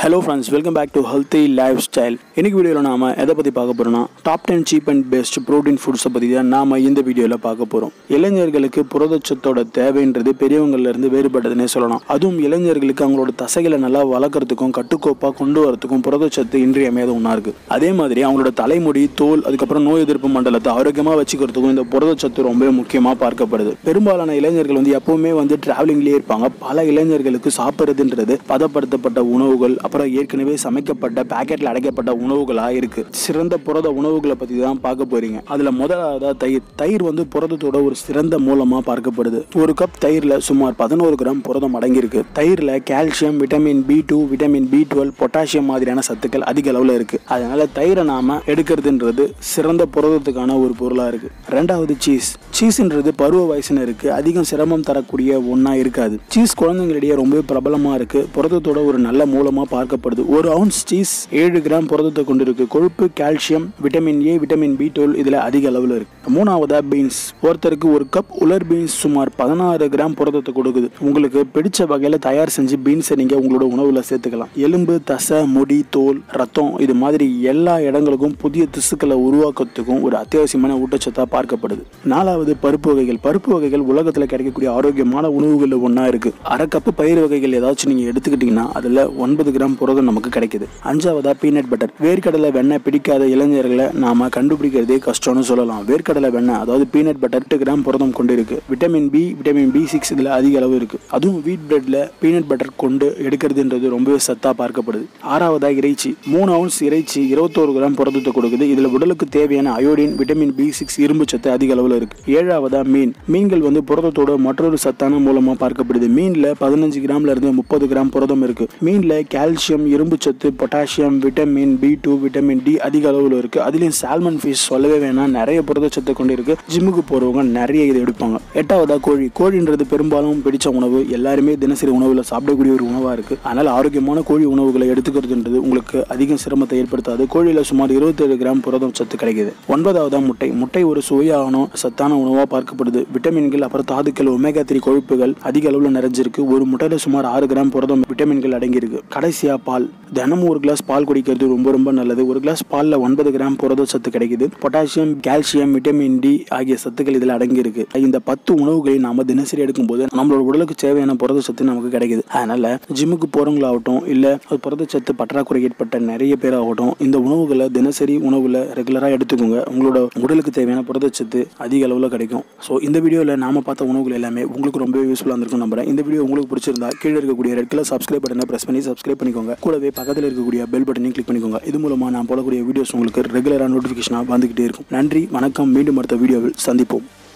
hello friends welcome back to healthy lifestyle இன்னைக்கு வீடியோவில் நாம எதை பற்றி பார்க்க போகிறோம்னா top ten cheap and best protein ஃபுட்ஸை பற்றி தான் நாம இந்த வீடியோவில் பார்க்க போகிறோம் இளைஞர்களுக்கு புரதச்சத்தோட தேவைன்றது பெரியவங்கள்ல இருந்து வேறுபட்டதுன்னே சொல்லலாம் அதுவும் இளைஞர்களுக்கு அவங்களோட தசைகளை நல்லா வளர்க்குறதுக்கும் கட்டுக்கோப்பாக கொண்டு வரதுக்கும் புரதச்சத்து இன்றியமையாத ஒன்றா இருக்குது அதே மாதிரி அவங்களோட தலைமுடி தோல் அதுக்கப்புறம் நோய் எதிர்ப்பு மண்டலத்தை ஆரோக்கியமாக வச்சுக்கிறதுக்கும் இந்த புரதச்சத்து ரொம்ப முக்கியமாக பார்க்கப்படுது பெரும்பாலான இளைஞர்கள் வந்து எப்பவுமே வந்து டிராவலிங்லேயே இருப்பாங்க பல இளைஞர்களுக்கு சாப்பிட்றதுன்றது பதப்படுத்தப்பட்ட உணவுகள் அப்புறம் ஏற்கனவே சமைக்கப்பட்ட பேக்கெட்ல அடைக்கப்பட்ட உணவுகளா இருக்கு சிறந்த புரத உணவுகளை பத்தி தான் பார்க்க போறீங்க அதுல முதலாவதா தயிர் தயிர் வந்து புரதத்தோட ஒரு சிறந்த மூலமா பார்க்கப்படுது ஒரு கப் தயிர்ல சுமார் பதினோரு கிராம் புரதம் அடங்கியிருக்கு தயிர்ல calcium vitamin B two vitamin B twelve potassium மாதிரியான சத்துக்கள் அதிக அளவுல இருக்கு அதனால தயிரை நாம எடுக்கிறதுன்றது சிறந்த புரதத்துக்கான ஒரு பொருளா இருக்கு ரெண்டாவது சீஸ் சீஸ்ன்றது பருவ வயசினருக்கு அதிகம் சிரமம் தரக்கூடிய ஒன்றா இருக்காது சீஸ் குழந்தைங்களிடையே ரொம்ப பிரபலமாக இருக்கு புரதத்தோட ஒரு நல்ல மூலமாக பார்க்கப்படுது ஒரு அவுன்ஸ் சீஸ் ஏழு கிராம் புரதத்தை கொண்டிருக்கு கொழுப்பு calcium vitamin A vitamin B twelve இதில் அதிக அளவில் இருக்கு மூணாவதா பீன்ஸ் ஒருத்தருக்கு ஒரு கப் உலர் பீன்ஸ் சுமார் பதினாறு கிராம் புரதத்தை கொடுக்குது உங்களுக்கு பிடிச்ச வகையில் தயார் செஞ்சு பீன்ஸை நீங்கள் உங்களோட உணவில் சேர்த்துக்கலாம் எலும்பு தசை முடி தோல் ரத்தம் இது மாதிரி எல்லா இடங்களுக்கும் புதிய திசுக்களை உருவாக்கத்துக்கும் ஒரு அத்தியாவசியமான ஊட்டச்சத்தாக பார்க்கப்படுது நாலாவது பருப்பு வகைகள் பருப்பு வகைகள் உலகத்தில் கிடைக்கக்கூடிய ஆரோக்கியமான உணவுகளில் ஒன்றா இருக்கு அரை கப்பு பயிர் வகைகள் ஏதாச்சும் நீங்கள் எடுத்துக்கிட்டிங்கன்னா அதில் ஒன்பது கிராம் புரதம் நமக்கு கிடைக்குது அஞ்சாவதா பீனட் பட்டர் வேர்க்கடலை வெண்ணெய் பிடிக்காத இளைஞர்களை நாம கண்டுபிடிக்கிறதே கஷ்டம்னு சொல்லலாம் வேர்க்கடலை வெண்ணெய் அதாவது பீனட் பட்டர் எட்டு கிராம் புரதம் கொண்டு இருக்கு vitamin B vitamin B six இதில் அதிக அளவு இருக்கு அதுவும் வீட் பிரெட்ல பீனட் பட்டர் கொண்டு எடுக்கிறதுன்றது ரொம்பவே சத்தா பார்க்கப்படுது ஆறாவதா இறைச்சி மூணு அவுன்ஸ் இறைச்சி இருபத்தோரு கிராம் புரதத்தை கொடுக்குது இதில் உடலுக்கு தேவையான அயோடின் விட்டமின் பி சிக்ஸ் இரும்பு சத்து அதிக அளவில் இருக்கு ஏழாவதா மீன் மீன்கள் வந்து புரதத்தோட மற்றொரு சத்தான மூலமா பார்க்கப்படுது மீன்ல பதினஞ்சு கிராம்ல இருந்து முப்பது கிராம் புரதம் இருக்கு மீன்ல கால்சியம் இரும்பு சத்து potassium vitamin B two vitamin D அதிக அளவில் இருக்கு அதுலயும் சால்மன் ஃபிஷ் சொல்லவே வேணாம் நிறைய புரதச்சத்தை கொண்டு இருக்கு ஜிம்முக்கு போறவங்க நிறைய இதை எடுப்பாங்க எட்டாவதா கோழி கோழின்றது பெரும்பாலும் பிடிச்ச உணவு எல்லாருமே தினசரி உணவுல சாப்பிடக்கூடிய ஒரு உணவா இருக்கு அதனால ஆரோக்கியமான கோழி உணவுகளை எடுத்துக்கிறதுன்றது உங்களுக்கு அதிகம் சிரமத்தை ஏற்படுத்தாது கோழியில சுமார் இருபத்தேழு கிராம் புரதம் சத்து கிடைக்குது ஒன்பதாவதா முட்டை முட்டை ஒரு சுவையான சத்தான உணவா பார்க்கப்படுது விட்டமின்கள் அப்புறம் தாதுக்கள் ஒமேகா த்ரீ கொழுப்புகள் அதிக அளவில் நிறைஞ்சிருக்கு ஒரு முட்டையில சுமார் ஆறு கிராம் புரதம் விட்டமின்கள் அடங்கியிருக்கு கடைசியா பால் தினமும் ஒரு கிளாஸ் பால் குடிக்கிறது ரொம்ப ரொம்ப நல்லது ஒரு கிளாஸ் பால்ல ஒன்பது கிராம் புரத சத்து கிடைக்குது பொட்டாசியம் கால்சியம் விட்டமின் டி ஆகிய சத்துக்கள் இதில் அடங்கியிருக்கு இந்த பத்து உணவுகளை நாம தினசரி எடுக்கும்போது நம்மளோட உடலுக்கு தேவையான புரத சத்து நமக்கு கிடைக்குது அதனால ஜிம்முக்கு போறவங்களாகட்டும் இல்ல புரதச்சத்து பற்றாக்குறை ஏற்பட்ட நிறைய பேர் ஆகட்டும் இந்த உணவுகளை தினசரி உணவுல ரெகுலரா எடுத்துக்கோங்க உங்களோட உடலுக்கு தேவையான புரதச்சத்து அதிக அளவில் கிடைக்கும் ஸோ இந்த வீடியோவில் நாம பார்த்த உணவுகள் எல்லாமே உங்களுக்கு ரொம்பவே யூஸ்ஃபுல்லாக இருந்திருக்கும் நம்புறேன் இந்த வீடியோ உங்களுக்கு பிடிச்சிருந்தா கீழே இருக்கக்கூடிய ரெட் கலர் சப்ஸ்கிரைப் பட்டனை பிரஸ் பண்ணி சப்ஸ்கிரைப் பண்ணிக்கோங்க கூடவே பக்கத்தில் இருக்கக்கூடிய பெல் பட்டனையும் கிளிக் பண்ணிக்கோங்க இது மூலமாக நான் போடக்கூடிய வீடியோஸ் உங்களுக்கு ரெகுலராக நோட்டிஃபிகேஷனாக வந்துகிட்டே இருக்கும் நன்றி வணக்கம் மீண்டும் அடுத்த வீடியோவில் சந்திப்போம்